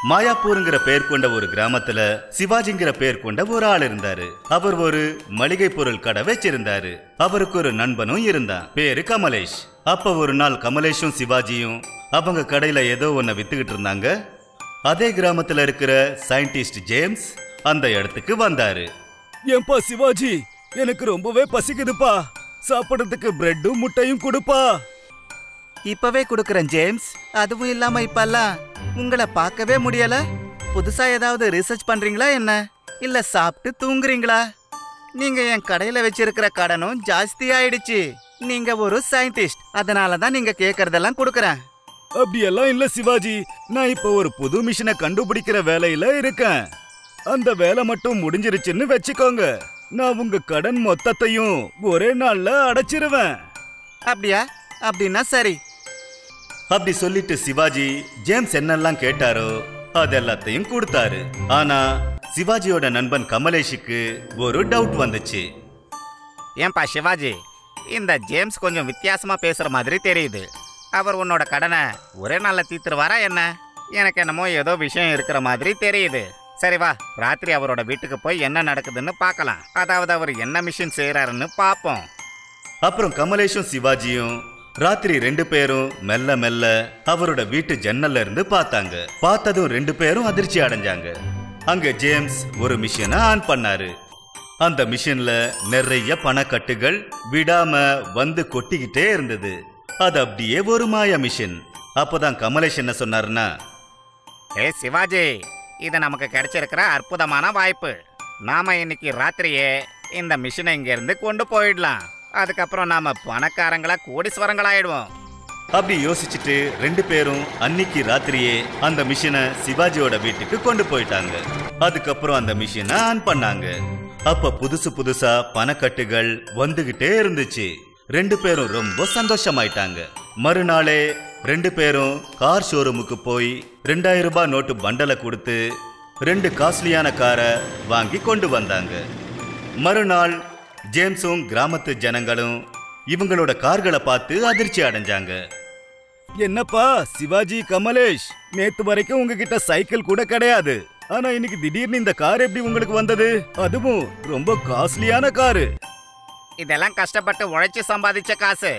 மாயாப்பூருங்கிற பேர் கொண்ட ஒரு கிராமத்துல சிவாஜிங்கிற பேர் கொண்ட ஒரு ஆள் இருந்தாரு அவர் ஒரு மளிகை பொருள் கடை வச்சிருந்தாரு அவருக்கு ஒரு நண்பனும் இருந்தான் பேரு கமலேஷ் அப்ப ஒரு நாள் கமலேஷும் சிவாஜியும் அவங்க கடையில ஏதோ ஒன்ன வித்துக்கிட்டு இருந்தாங்க அதே கிராமத்துல இருக்கிற சயின்டிஸ்ட் ஜேம்ஸ் அந்த இடத்துக்கு வந்தாரு ஏன்பா சிவாஜி எனக்கு ரொம்பவே பசிக்குதுப்பா சாப்பிடுறதுக்கு பிரெட்டும் முட்டையும் கொடுப்பா இப்பவே கொடுக்கறேன் ஜேம்ஸ் அதுவும் இல்லாம இப்பெல்லாம் உங்களை பார்க்கவே முடியல புதுசா ஏதாவது ரிசர்ச் பண்றீங்களா என்ன இல்ல சாப்பிட்டு தூங்குறீங்களா நீங்க என் கடையில வச்சிருக்கிற கடனும் ஜாஸ்தி ஆயிடுச்சு நீங்க ஒரு சயின்டிஸ்ட் அதனால தான் நீங்க கேக்குறதெல்லாம் கொடுக்கறேன் அப்படியெல்லாம் இல்ல சிவாஜி நான் இப்ப ஒரு புது மிஷினை கண்டுபிடிக்கிற வேலையில இருக்கேன் அந்த வேலை மட்டும் முடிஞ்சிருச்சுன்னு வச்சுக்கோங்க நான் உங்க கடன் மொத்தத்தையும் ஒரே நாள்ல அடைச்சிருவேன் அப்படியா அப்படின்னா சரி அப்படி சொல்லிட்டு சிவாஜி ஜேம்ஸ் என்னெல்லாம் கேட்டாரோ அது எல்லாத்தையும் கொடுத்தாரு ஆனா சிவாஜியோட நண்பன் கமலேஷுக்கு ஒரு டவுட் வந்துச்சு ஏன்பா சிவாஜி இந்த ஜேம்ஸ் கொஞ்சம் வித்தியாசமா பேசுற மாதிரி தெரியுது அவர் உன்னோட கடனை ஒரே நாள்ல தீத்துருவாரா என்ன எனக்கு என்னமோ ஏதோ விஷயம் இருக்கிற மாதிரி தெரியுது சரி வா ராத்திரி அவரோட வீட்டுக்கு போய் என்ன நடக்குதுன்னு பார்க்கலாம் அதாவது அவர் என்ன மிஷின் செய்யறாருன்னு பார்ப்போம் அப்புறம் கமலேஷும் சிவாஜியும் ராத்திரி ரெண்டு பேரும் மெல்ல மெல்ல அவரோட வீட்டு ஜன்னல்ல இருந்து பார்த்தாங்க பார்த்ததும் ரெண்டு பேரும் அதிர்ச்சி அடைஞ்சாங்க அங்க ஜேம்ஸ் ஒரு மிஷினை ஆன் பண்ணாரு அந்த மிஷின்ல நிறைய பணக்கட்டுகள் விடாம வந்து கொட்டிக்கிட்டே இருந்தது அது அப்படியே ஒரு மாய மிஷின் அப்போதான் கமலேஷ் என்ன சொன்னாருன்னா ஏ சிவாஜி இது நமக்கு கிடைச்சிருக்கிற அற்புதமான வாய்ப்பு நாம இன்னைக்கு ராத்திரியே இந்த மிஷினை இங்க இருந்து கொண்டு போயிடலாம் அதுக்கப்புறம் நாம பணக்காரங்களா கோடீஸ்வரங்களாயிடுவோம் அப்படி யோசிச்சுட்டு ரெண்டு பேரும் அன்னிக்கு ராத்திரியே அந்த மிஷினை சிவாஜியோட வீட்டுக்கு கொண்டு போயிட்டாங்க அதுக்கப்புறம் அந்த மிஷினை ஆன் பண்ணாங்க அப்ப புதுசு புதுசா பணக்கட்டுகள் வந்துகிட்டே இருந்துச்சு ரெண்டு பேரும் ரொம்ப சந்தோஷமாயிட்டாங்க மறுநாளே ரெண்டு பேரும் கார் ஷோரூமுக்கு போய் ரெண்டாயிரம் ரூபாய் நோட்டு பண்டலை கொடுத்து ரெண்டு காஸ்ட்லியான காரை வாங்கி கொண்டு வந்தாங்க மறுநாள் ஜேம்ஸும் கிராமத்து ஜனங்களும் இவங்களோட கார்களை பார்த்து அதிர்ச்சி அடைஞ்சாங்க என்னப்பா சிவாஜி கமலேஷ் நேத்து வரைக்கும் உங்ககிட்ட சைக்கிள் கூட கிடையாது ஆனா இன்னைக்கு திடீர்னு இந்த கார் எப்படி உங்களுக்கு வந்தது அதுவும் ரொம்ப காஸ்ட்லியான காரு இதெல்லாம் கஷ்டப்பட்டு உழைச்சு சம்பாதிச்ச காசு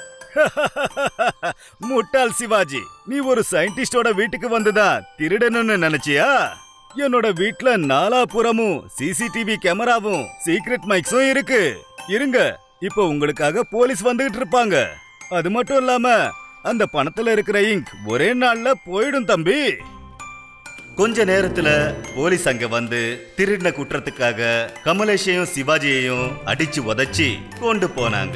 முட்டாள் சிவாஜி நீ ஒரு சயின்டிஸ்டோட வீட்டுக்கு வந்துதான் திருடணும்னு நினைச்சியா என்னோட வீட்ல நாலாபுறமும் சிசிடிவி கேமராவும் சீக்ரெட் மைக்ஸும் இருக்கு இருங்க இப்போ உங்களுக்காக போலீஸ் வந்துகிட்டு இருப்பாங்க அது மட்டும் இல்லாம அந்த பணத்துல இருக்கிற இங்க் ஒரே நாள்ல போயிடும் தம்பி கொஞ்ச நேரத்துல போலீஸ் அங்க வந்து திருடின குற்றத்துக்காக கமலேஷையும் சிவாஜியையும் அடிச்சு உதைச்சி கொண்டு போனாங்க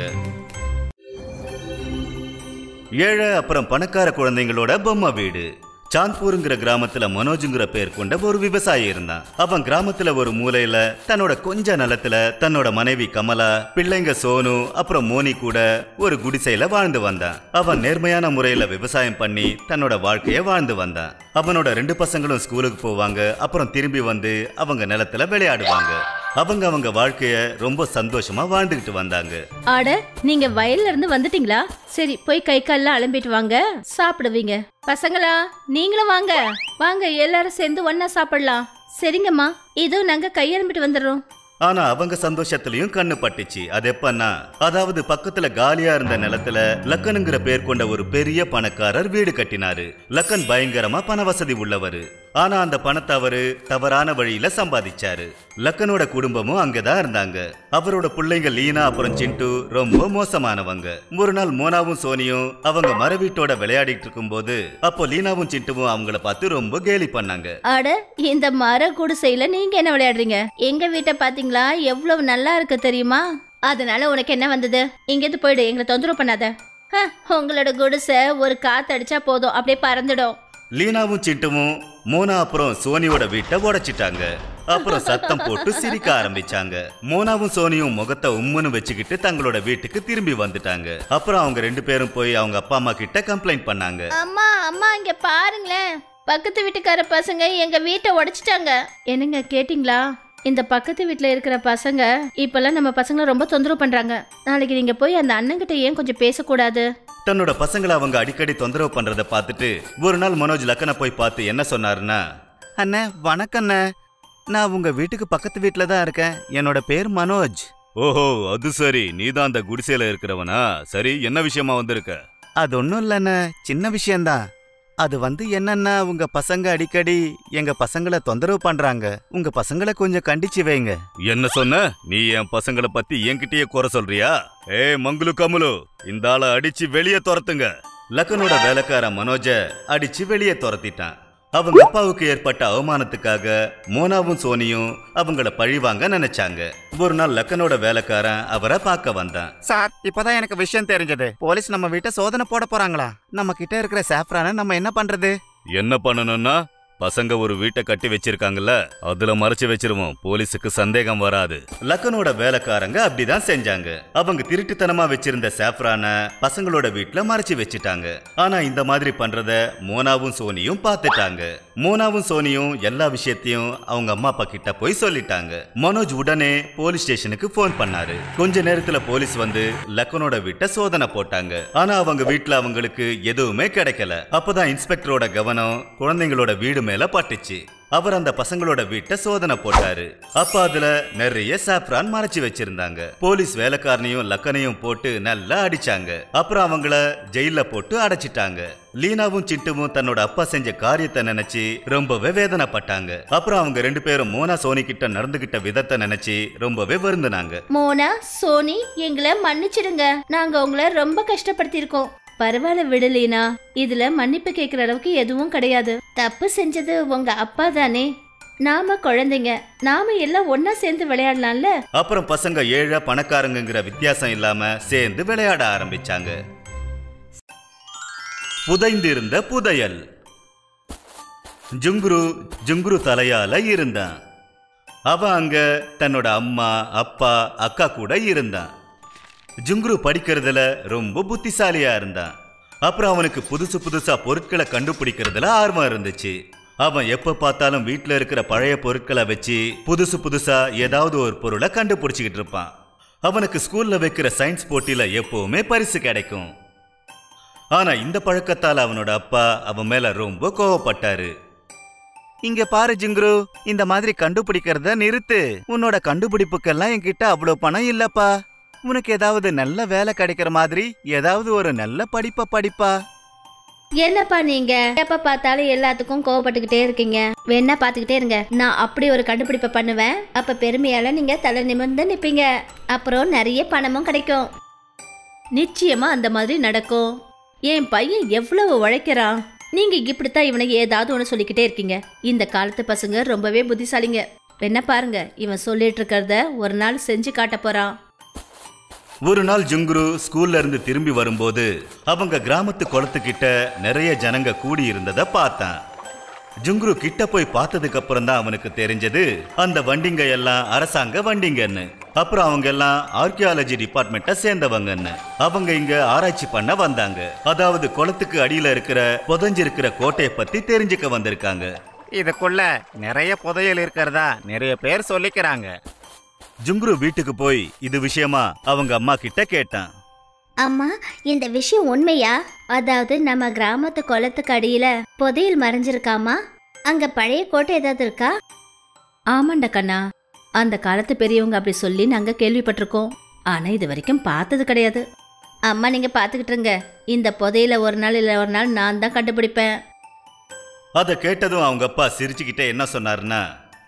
ஏழை அப்புறம் பணக்கார குழந்தைங்களோட பொம்மை வீடு சாந்த்பூருங்கிற கிராமத்துல மனோஜுங்கிற பேர் கொண்ட ஒரு விவசாயி இருந்தான் அவன் கிராமத்துல ஒரு மூலையில தன்னோட கொஞ்ச நிலத்துல தன்னோட மனைவி கமலா பிள்ளைங்க சோனு அப்புறம் மோனி கூட ஒரு குடிசையில வாழ்ந்து வந்தான் அவன் நேர்மையான முறையில விவசாயம் பண்ணி தன்னோட வாழ்க்கைய வாழ்ந்து வந்தான் அவனோட ரெண்டு பசங்களும் ஸ்கூலுக்கு போவாங்க அப்புறம் திரும்பி வந்து அவங்க நிலத்துல விளையாடுவாங்க அவங்க அவங்க வாழ்க்கைய ரொம்ப சந்தோஷமா வாழ்ந்துகிட்டு வந்தாங்க ஆட நீங்க வயல்ல இருந்து வந்துட்டீங்களா சரி போய் கை கால்லாம் அலம்பிட்டு வாங்க சாப்பிடுவீங்க பசங்களா நீங்களும் வாங்க வாங்க எல்லாரும் சேர்ந்து ஒண்ணா சாப்பிடலாம் சரிங்கம்மா இதோ நாங்க கையெழும்பிட்டு வந்துடுறோம் ஆனா அவங்க சந்தோஷத்திலயும் கண்ணு பட்டுச்சு அது எப்பன்னா அதாவது பக்கத்துல காலியா இருந்த நிலத்துல லக்கனுங்கிற பேர் கொண்ட ஒரு பெரிய பணக்காரர் வீடு கட்டினாரு லக்கன் பயங்கரமா பண வசதி உள்ளவரு ஆனா அந்த பணத்தை அவரு தவறான வழியில சம்பாதிச்சாரு லக்கனோட குடும்பமும் அங்கதான் இருந்தாங்க அவரோட பிள்ளைங்க லீனா அப்புறம் சிண்டு ரொம்ப மோசமானவங்க ஒரு நாள் மோனாவும் சோனியும் அவங்க மர வீட்டோட விளையாடிட்டு இருக்கும்போது அப்போ லீனாவும் சிண்டுவும் அவங்கள பார்த்து ரொம்ப கேலி பண்ணாங்க ஆட இந்த மர குடிசையில நீங்க என்ன விளையாடுறீங்க எங்க வீட்டை பாத்தீங்களா எவ்வளவு நல்லா இருக்கு தெரியுமா அதனால உனக்கு என்ன வந்தது இங்கேருந்து போயிடு எங்களை தொந்தரவு பண்ணாத ஹ, உங்களோட குடிசை ஒரு காத்தடிச்சா போதும் அப்படியே பறந்துடும் லீனாவும் சிட்டுவும் மோனா அப்புறம் சோனியோட வீட்டை உடைச்சிட்டாங்க அப்புறம் சத்தம் போட்டு சிரிக்க ஆரம்பிச்சாங்க மோனாவும் சோனியும் முகத்தை உம்முன்னு வச்சுக்கிட்டு தங்களோட வீட்டுக்கு திரும்பி வந்துட்டாங்க அப்புறம் அவங்க ரெண்டு பேரும் போய் அவங்க அப்பா அம்மா கிட்ட கம்ப்ளைண்ட் பண்ணாங்க அம்மா அம்மா இங்க பாருங்களேன் பக்கத்து வீட்டுக்கார பசங்க எங்க வீட்டை உடைச்சிட்டாங்க என்னங்க கேட்டிங்களா இந்த பக்கத்து வீட்ல இருக்கிற பசங்க இப்பெல்லாம் நம்ம பசங்களை ரொம்ப தொந்தரவு பண்றாங்க நாளைக்கு நீங்க போய் அந்த அண்ணன்கிட்ட ஏன் கொஞ்சம் பேசக்கூடாது தன்னோட பசங்களை அவங்க அடிக்கடி தொந்தரவு பண்றத பார்த்துட்டு ஒரு நாள் மனோஜ் லக்கனை போய் பார்த்து என்ன சொன்னாருன்னா அண்ணே வணக்கம் அண்ணே நான் உங்க வீட்டுக்கு பக்கத்து வீட்டில் தான் இருக்கேன் என்னோட பேர் மனோஜ் ஓஹோ அது சரி நீதான் அந்த குடிசையில இருக்கிறவனா சரி என்ன விஷயமா வந்திருக்க அது ஒன்றும் இல்லைண்ணே சின்ன விஷயம்தான் அது வந்து என்னன்னா உங்க பசங்க அடிக்கடி எங்க பசங்களை தொந்தரவு பண்றாங்க உங்க பசங்களை கொஞ்சம் கண்டிச்சு வைங்க என்ன சொன்ன நீ என் பசங்களை பத்தி என்கிட்டயே குறை சொல்றியா ஏய் மங்குலு கமுலு இந்த ஆளை அடிச்சு வெளியே துரத்துங்க லக்கனோட வேலைக்கார மனோஜ அடிச்சு வெளியே துரத்திட்டான் அவங்க அப்பாவுக்கு ஏற்பட்ட அவமானத்துக்காக மோனாவும் சோனியும் அவங்கள பழிவாங்க நினைச்சாங்க ஒரு நாள் லக்கனோட வேலைக்காரன் அவரை பார்க்க வந்தான் சார் இப்பதான் எனக்கு விஷயம் தெரிஞ்சது போலீஸ் நம்ம வீட்டை சோதனை போட போறாங்களா நம்ம கிட்ட இருக்கிற சாஃப்ரானை நம்ம என்ன பண்றது என்ன பண்ணணும்னா பசங்க ஒரு வீட்டை கட்டி வச்சிருக்காங்கல்ல அதுல மறைச்சு வச்சிருவோம் போலீஸுக்கு சந்தேகம் வராது லக்கனோட வேலைக்காரங்க அப்படிதான் செஞ்சாங்க அவங்க திருட்டுத்தனமா வச்சிருந்த சாஃப்ரான பசங்களோட வீட்ல மறைச்சு வச்சுட்டாங்க ஆனா இந்த மாதிரி பண்றத மோனாவும் சோனியும் பார்த்துட்டாங்க மோனாவும் சோனியும் எல்லா விஷயத்தையும் அவங்க அம்மா அப்பா கிட்ட போய் சொல்லிட்டாங்க மனோஜ் உடனே போலீஸ் ஸ்டேஷனுக்கு ஃபோன் பண்ணாரு கொஞ்ச நேரத்துல போலீஸ் வந்து லக்கனோட வீட்டை சோதனை போட்டாங்க ஆனா அவங்க வீட்ல அவங்களுக்கு எதுவுமே கிடைக்கல அப்பதான் இன்ஸ்பெக்டரோட கவனம் குழந்தைங்களோட வீடு மேல பட்டுச்சு அவர் அந்த பசங்களோட வீட்டை சோதனை போட்டாரு அப்ப அதுல நிறைய சாப்ரான் மறைச்சு வச்சிருந்தாங்க போலீஸ் வேலைக்காரனையும் லக்கனையும் போட்டு நல்லா அடிச்சாங்க அப்புறம் அவங்கள ஜெயில போட்டு அடைச்சிட்டாங்க லீனாவும் சிட்டுவும் தன்னோட அப்பா செஞ்ச காரியத்தை நினைச்சு ரொம்பவே வேதனைப்பட்டாங்க அப்புறம் அவங்க ரெண்டு பேரும் மோனா சோனி கிட்ட நடந்துகிட்ட விதத்தை நினைச்சு ரொம்பவே வருந்தினாங்க மோனா சோனி எங்களை மன்னிச்சிடுங்க நாங்க உங்களை ரொம்ப கஷ்டப்படுத்தியிருக்கோம் பரவாயில்ல விடலீனா இதுல மன்னிப்பு கேட்குற அளவுக்கு எதுவும் கிடையாது தப்பு செஞ்சது உங்க அப்பா தானே நாம குழந்தைங்க நாம எல்லாம் ஒண்ணா சேர்ந்து விளையாடலாம்ல அப்புறம் பசங்க ஏழை பணக்காரங்கங்கிற வித்தியாசம் இல்லாம சேர்ந்து விளையாட ஆரம்பிச்சாங்க புதைந்திருந்த புதையல் ஜுங்குரு ஜுங்குரு தலையால இருந்தான் அவன் அங்க தன்னோட அம்மா அப்பா அக்கா கூட இருந்தான் ஜுங்குரு படிக்கிறதுல ரொம்ப புத்திசாலியா இருந்தான் அப்புறம் அவனுக்கு புதுசு புதுசா பொருட்களை கண்டுபிடிக்கிறதுல ஆர்வம் இருந்துச்சு அவன் எப்ப பார்த்தாலும் வீட்ல இருக்கிற பழைய பொருட்களை வச்சு புதுசு புதுசா ஏதாவது ஒரு பொருளை கண்டுபிடிச்சிக்கிட்டு இருப்பான் அவனுக்கு ஸ்கூல்ல வைக்கிற சயின்ஸ் போட்டியில எப்பவுமே பரிசு கிடைக்கும் ஆனா இந்த பழக்கத்தால அவனோட அப்பா அவன் மேல ரொம்ப கோவப்பட்டாரு இங்க பாரு ஜிங்குரு இந்த மாதிரி கண்டுபிடிக்கிறத நிறுத்து உன்னோட கண்டுபிடிப்புக்கெல்லாம் என்கிட்ட அவ்வளவு பணம் இல்லப்பா உனக்கு ஏதாவது நல்ல வேலை கிடைக்கிற மாதிரி ஏதாவது ஒரு நல்ல படிப்பை படிப்பா என்னப்பா நீங்க எப்ப பார்த்தாலும் எல்லாத்துக்கும் கோவப்பட்டுக்கிட்டே இருக்கீங்க வேணா பாத்துக்கிட்டே இருங்க நான் அப்படி ஒரு கண்டுபிடிப்பை பண்ணுவேன் அப்ப பெருமையால நீங்க தலை நிமிர்ந்து நிப்பீங்க அப்புறம் நிறைய பணமும் கிடைக்கும் நிச்சயமா அந்த மாதிரி நடக்கும் என் பையன் எவ்வளவு உழைக்கிறான் நீங்க இப்படித்தான் இவனை ஏதாவது ஒன்று சொல்லிக்கிட்டே இருக்கீங்க இந்த காலத்து பசங்க ரொம்பவே புத்திசாலிங்க என்ன பாருங்க இவன் சொல்லிட்டு இருக்கிறத ஒரு நாள் செஞ்சு காட்ட போறான் ஒரு நாள் ஜுங்குரு ஸ்கூல்ல இருந்து திரும்பி வரும்போது அவங்க கிராமத்து குளத்துக்கிட்ட நிறைய ஜனங்க கூடி இருந்ததை பார்த்தான் ஜுங்குரு கிட்ட போய் பார்த்ததுக்கு அப்புறம் தான் அவனுக்கு தெரிஞ்சது அந்த வண்டிங்க எல்லாம் அரசாங்க வண்டிங்கன்னு அப்புறம் அவங்க எல்லாம் ஆர்கியாலஜி டிபார்ட்மெண்ட்டை சேர்ந்தவங்கன்னு அவங்க இங்க ஆராய்ச்சி பண்ண வந்தாங்க அதாவது குளத்துக்கு அடியில இருக்கிற புதஞ்சிருக்கிற கோட்டையை பத்தி தெரிஞ்சுக்க வந்திருக்காங்க இதுக்குள்ள நிறைய புதையல் இருக்கிறதா நிறைய பேர் சொல்லிக்கிறாங்க ஜுங்குரு வீட்டுக்கு போய் இது விஷயமா அவங்க அம்மா கிட்ட கேட்டான் அம்மா இந்த விஷயம் உண்மையா அதாவது நம்ம கிராமத்து குளத்துக்கு அடியில புதையல் மறைஞ்சிருக்காமா அங்க பழைய கோட்டை ஏதாவது இருக்கா ஆமாண்டா கண்ணா அந்த காலத்து பெரியவங்க அப்படி சொல்லி நாங்க கேள்விப்பட்டிருக்கோம் ஆனா இது வரைக்கும் பார்த்தது கிடையாது அம்மா நீங்க பாத்துக்கிட்டு இருங்க இந்த புதையல ஒரு நாள் இல்ல ஒரு நாள் நான் தான் கண்டுபிடிப்பேன் அதை கேட்டதும் அவங்க அப்பா சிரிச்சுக்கிட்டே என்ன சொன்னாருன்னா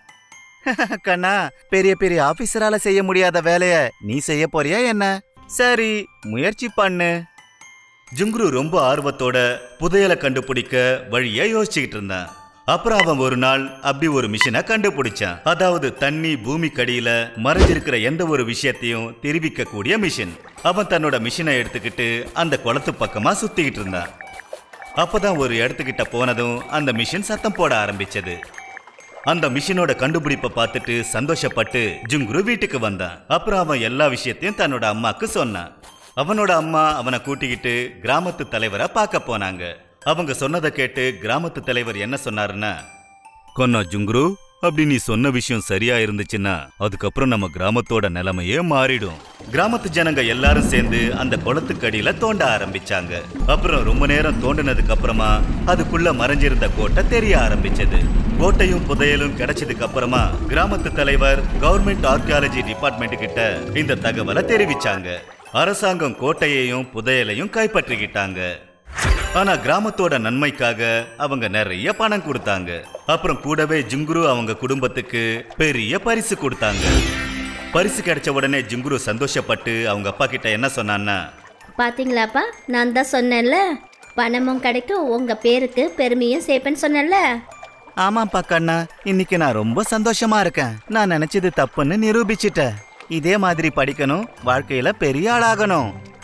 கண்ணா பெரிய பெரிய ஆபீசரால செய்ய முடியாத வேலைய நீ செய்ய போறியா என்ன சரி முயற்சி பண்ணு ஜுங்குரு ரொம்ப ஆர்வத்தோட புதையலை கண்டுபிடிக்க வழியை யோசிச்சுக்கிட்டு இருந்தான் அப்புறம் அவன் ஒரு நாள் அப்படி ஒரு மிஷினை கண்டுபிடிச்சான் அதாவது தண்ணி பூமிக்கடியில மறைஞ்சிருக்கிற எந்த ஒரு விஷயத்தையும் தெரிவிக்க கூடிய மிஷின் அவன் தன்னோட மிஷினை எடுத்துக்கிட்டு அந்த குளத்து பக்கமா சுத்திக்கிட்டு இருந்தான் அப்பதான் ஒரு இடத்துக்கிட்ட போனதும் அந்த மிஷின் சத்தம் போட ஆரம்பிச்சது அந்த மிஷினோட கண்டுபிடிப்பை பார்த்துட்டு சந்தோஷப்பட்டு ஜுங்குரு வீட்டுக்கு வந்தான் அப்புறம் அவன் எல்லா விஷயத்தையும் தன்னோட அம்மாக்கு சொன்னான் அவனோட அம்மா அவனை கூட்டிக்கிட்டு கிராமத்து தலைவரை பார்க்க போனாங்க அவங்க சொன்னதை கேட்டு கிராமத்து தலைவர் என்ன சொன்னாருன்னா கொன்னோ ஜுங்குரு அப்படி நீ சொன்ன விஷயம் சரியா இருந்துச்சுன்னா அதுக்கப்புறம் நம்ம கிராமத்தோட நிலைமையே மாறிடும் கிராமத்து ஜனங்க எல்லாரும் சேர்ந்து அந்த குளத்துக்கடியில தோண்ட ஆரம்பிச்சாங்க அப்புறம் ரொம்ப நேரம் தோண்டினதுக்கு அப்புறமா அதுக்குள்ள மறைஞ்சிருந்த கோட்டை தெரிய ஆரம்பிச்சது கோட்டையும் புதையலும் கிடைச்சதுக்கு அப்புறமா கிராமத்து தலைவர் கவர்மெண்ட் ஆர்கியாலஜி டிபார்ட்மெண்ட் கிட்ட இந்த தகவலை தெரிவிச்சாங்க அரசாங்கம் கோட்டையையும் புதையலையும் கைப்பற்றிக்கிட்டாங்க ஆனா கிராமத்தோட நன்மைக்காக அவங்க நிறைய பணம் கொடுத்தாங்க அப்புறம் கூடவே ஜுங்குரு அவங்க குடும்பத்துக்கு பெரிய பரிசு கொடுத்தாங்க பரிசு கிடைச்ச உடனே ஜுங்குரு சந்தோஷப்பட்டு அவங்க அப்பா கிட்ட என்ன சொன்னான்னா பாத்தீங்களாப்பா நான் தான் சொன்னேன்ல பணமும் கிடைக்கும் உங்க பேருக்கு பெருமையும் சேர்ப்பேன்னு சொன்னேன்ல ஆமாப்பா கண்ணா இன்னைக்கு நான் ரொம்ப சந்தோஷமா இருக்கேன் நான் நினைச்சது தப்புன்னு நிரூபிச்சிட்டேன் இதே மாதிரி படிக்கணும் வாழ்க்கையில பெரிய ஆளாகணும்